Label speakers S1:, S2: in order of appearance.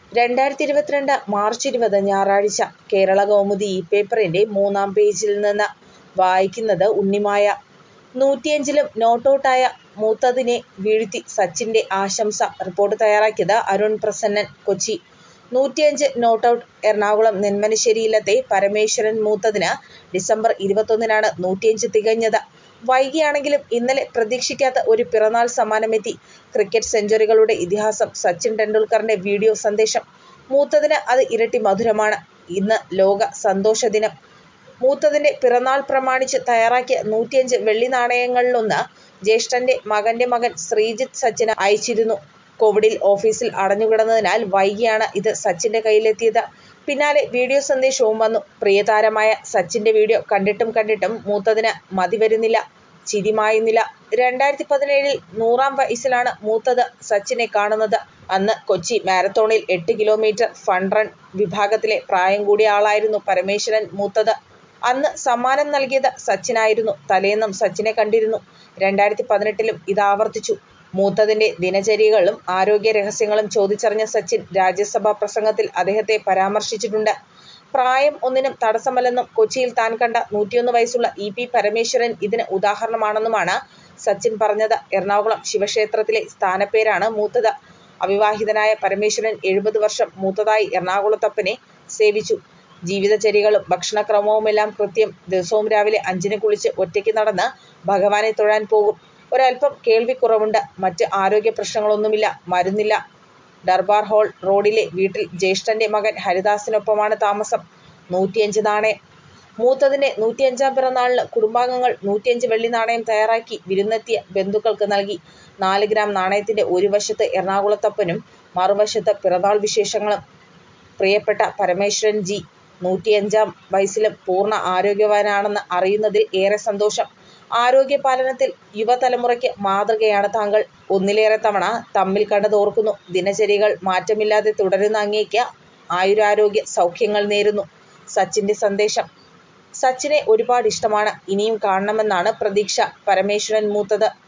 S1: രണ്ടായിരത്തി ഇരുപത്തിരണ്ട് മാർച്ച് ഇരുപത് ഞായറാഴ്ച കേരളകൗമുദി ഈ പേപ്പറിന്റെ മൂന്നാം പേജിൽ നിന്ന് വായിക്കുന്നത് ഉണ്ണിമായ. നൂറ്റിയഞ്ചിലും നോട്ടൗട്ടായ മൂത്തതിനെ വീഴ്ത്തി സച്ചിന്റെ ആശംസ റിപ്പോർട്ട് തയ്യാറാക്കിയത് അരുൺ പ്രസന്നൻ കൊച്ചി നൂറ്റിയഞ്ച് നോട്ടൗട്ട് എറണാകുളം നെന്മനശ്ശേരിയില്ലത്തെ പരമേശ്വരൻ മൂത്തതിന് ഡിസംബർ ഇരുപത്തൊന്നിനാണ് നൂറ്റിയഞ്ച് തികഞ്ഞത്. വൈകിയാണെങ്കിലും ഇന്നലെ പ്രതീക്ഷിക്കാത്ത ഒരു പിറന്നാൾ സമ്മാനമെത്തി. ക്രിക്കറ്റ് സെഞ്ചുറികളുടെ ഇതിഹാസം സച്ചിൻ ടെണ്ടുൽക്കറിന്റെ വീഡിയോ സന്ദേശം. മൂത്തതിന് അത് ഇരട്ടി മധുരമാണ്. ഇന്ന് ലോക സന്തോഷദിനം. മൂത്തതിന്റെ പിറന്നാൾ പ്രമാണിച്ച് തയ്യാറാക്കിയ നൂറ്റിയഞ്ച് വെള്ളിനാണയങ്ങളിലൊന്ന് ജ്യേഷ്ഠന്റെ മകന്റെ മകൻ ശ്രീജിത്ത് സച്ചിന് അയച്ചിരുന്നു. കോവിഡിൽ ഓഫീസിൽ അടഞ്ഞുകിടന്നതിനാൽ വൈകിയാണ് ഇത് സച്ചിന്റെ കൈയിലെത്തിയത്. പിന്നാലെ വീഡിയോ സന്ദേശവും വന്നു. പ്രിയതാരമായ സച്ചിന്റെ വീഡിയോ കണ്ടിട്ടും കണ്ടിട്ടും മൂത്തതിന് മതിവരുന്നില്ല. ചിരി മായുന്നില്ല. രണ്ടായിരത്തി പതിനേഴിൽ നൂറാം വയസ്സിലാണ് മൂത്തത് സച്ചിനെ കാണുന്നത്. അന്ന് കൊച്ചി മാരത്തോണിൽ എട്ട് കിലോമീറ്റർ ഫൺ റൺ വിഭാഗത്തിലെ പ്രായം കൂടിയ ആളായിരുന്നു പരമേശ്വരൻ മൂത്തത്. അന്ന് സമ്മാനം നൽകിയത് സച്ചിനായിരുന്നു. തലേന്നും സച്ചിനെ കണ്ടിരുന്നു. രണ്ടായിരത്തി പതിനെട്ടിലും ഇതാവർത്തിച്ചു. മൂത്തതിന്റെ ദിനചര്യകളും ആരോഗ്യ രഹസ്യങ്ങളും ചോദിച്ചറിഞ്ഞ സച്ചിൻ രാജ്യസഭാ പ്രസംഗത്തിൽ അദ്ദേഹത്തെ പരാമർശിച്ചിട്ടുണ്ട്. പ്രായം ഒന്നിനും തടസ്സമല്ലെന്നും കൊച്ചിയിൽ താൻ കണ്ട നൂറ്റിയൊന്ന് വയസ്സുള്ള ഇ. പി. പരമേശ്വരൻ ഇതിന് ഉദാഹരണമാണെന്നുമാണ് സച്ചിൻ പറഞ്ഞത്. എറണാകുളം ശിവക്ഷേത്രത്തിലെ സ്ഥാനപ്പേരാണ് മൂത്തത്. അവിവാഹിതനായ പരമേശ്വരൻ എഴുപത് വർഷം മൂത്തതായി എറണാകുളത്തപ്പനെ സേവിച്ചു. ജീവിതചര്യകളും ഭക്ഷണക്രമവുമെല്ലാം കൃത്യം. ദിവസവും രാവിലെ അഞ്ചിന് കുളിച്ച് ഒറ്റയ്ക്ക് നടന്ന് ഭഗവാനെ തൊഴാൻ പോകും. ഒരൽപം കേൾവിക്കുറവുണ്ട്. മറ്റ് ആരോഗ്യ പ്രശ്നങ്ങളൊന്നുമില്ല. മരുന്നില്ല. ദർബാർ ഹാൾ റോഡിലെ വീട്ടിൽ ജ്യേഷ്ഠന്റെ മകൻ ഹരിദാസിനൊപ്പമാണ് താമസം. നൂറ്റിയഞ്ച് നാണയം മൂത്തതിന്റെ നൂറ്റിയഞ്ചാം പിറന്നാളിന് കുടുംബാംഗങ്ങൾ നൂറ്റിയഞ്ച് വെള്ളിനാണയം തയ്യാറാക്കി വിരുന്നെത്തിയ ബന്ധുക്കൾക്ക് നൽകി. നാല് ഗ്രാം നാണയത്തിന്റെ ഒരു വശത്ത് എറണാകുളത്തപ്പനും മറുവശത്ത് പിറന്നാൾ വിശേഷങ്ങളും. പ്രിയപ്പെട്ട പരമേശ്വരൻ ജി, നൂറ്റിയഞ്ചാം വയസ്സിലും പൂർണ്ണ ആരോഗ്യവാനാണെന്ന് അറിയുന്നതിൽ ഏറെ സന്തോഷം. ആരോഗ്യപാലനത്തിൽ യുവതലമുറയ്ക്ക് മാതൃകയാണ് താങ്കൾ. ഒന്നിലേറെ തവണ തമ്മിൽ കണ്ടത് ഓർക്കുന്നു. ദിനചര്യകൾ മാറ്റമില്ലാതെ തുടരുന്ന അങ്ങേയ്ക്ക് ആയുരാരോഗ്യ സൗഖ്യങ്ങൾ നേരുന്നു. സച്ചിന്റെ സന്ദേശം സച്ചിനെ ഒരുപാട് ഇഷ്ടമാണ്. ഇനിയും കാണണമെന്നാണ് പ്രതീക്ഷ പരമേശ്വരൻ മൂത്തത്